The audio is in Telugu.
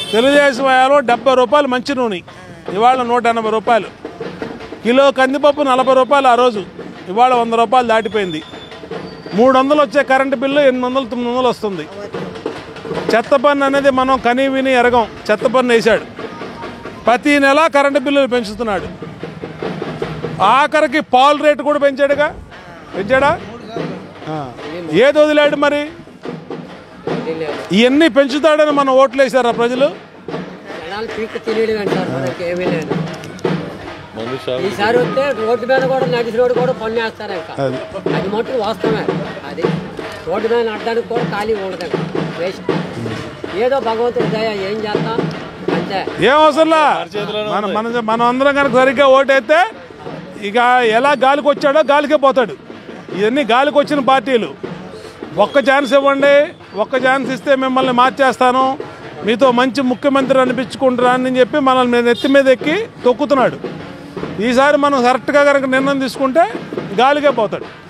తెలుగుదేశం హయాంలో డెబ్బై రూపాయలు మంచి నూనె ఇవాళ నూట ఎనభై రూపాయలు కిలో కందిపప్పు నలభై రూపాయలు ఆ రోజు ఇవాళ వంద రూపాయలు దాటిపోయింది మూడు వందలు వచ్చే కరెంటు బిల్లు ఎనిమిది వందలు తొమ్మిది వందలు వస్తుంది చెత్త పన్ను అనేది మనం కనీ విని ఎరగం చెత్త పన్ను వేశాడు ప్రతి నెల కరెంటు బిల్లులు పెంచుతున్నాడు ఆఖరికి పాలు రేటు కూడా పెంచాడుగా పెంచాడా ఆ. ఏది వదిలాడు మరి ఇవన్నీ పెంచుతాడని మనం ఓట్లు వేసారా ప్రజలు జనాలు పీక్ తినేయడం అంటారు మనకి ఏమీ లేదు మందు షాప్ ఈసారి వస్తే రోడ్డు మీద కూడా నడిచిన రోడ్డు కూడా పన్ను వేస్తారు ఇంకా అది అది మట్టుకు వాస్తవమే అది రోడ్డు మీద నడడానికి కూడా ఖాళీ ఉండదు వేస్ట్ ఏదో భగవంతుడి దయ ఏం చేస్తాం అంతే ఏం అవసరంలా మనం మన మనం అందరం కనుక సరిగ్గా ఓటేస్తే ఇక ఎలా గాలికి వచ్చాడో గాలికే పోతాడు ఇవన్నీ గాలికి వచ్చిన పార్టీలు ఒక్క ఛాన్స్ ఇవ్వండి ఒక్క ఛాన్స్ ఇస్తే మిమ్మల్ని మార్చేస్తాను మీతో మంచి ముఖ్యమంత్రి అనిపించుకుంటానని చెప్పి మనల్ని మీద నెత్తి మీద ఎక్కి తొక్కుతున్నాడు ఈసారి మనం కరెక్ట్గా కనుక నిర్ణయం తీసుకుంటే గాలికే పోతాడు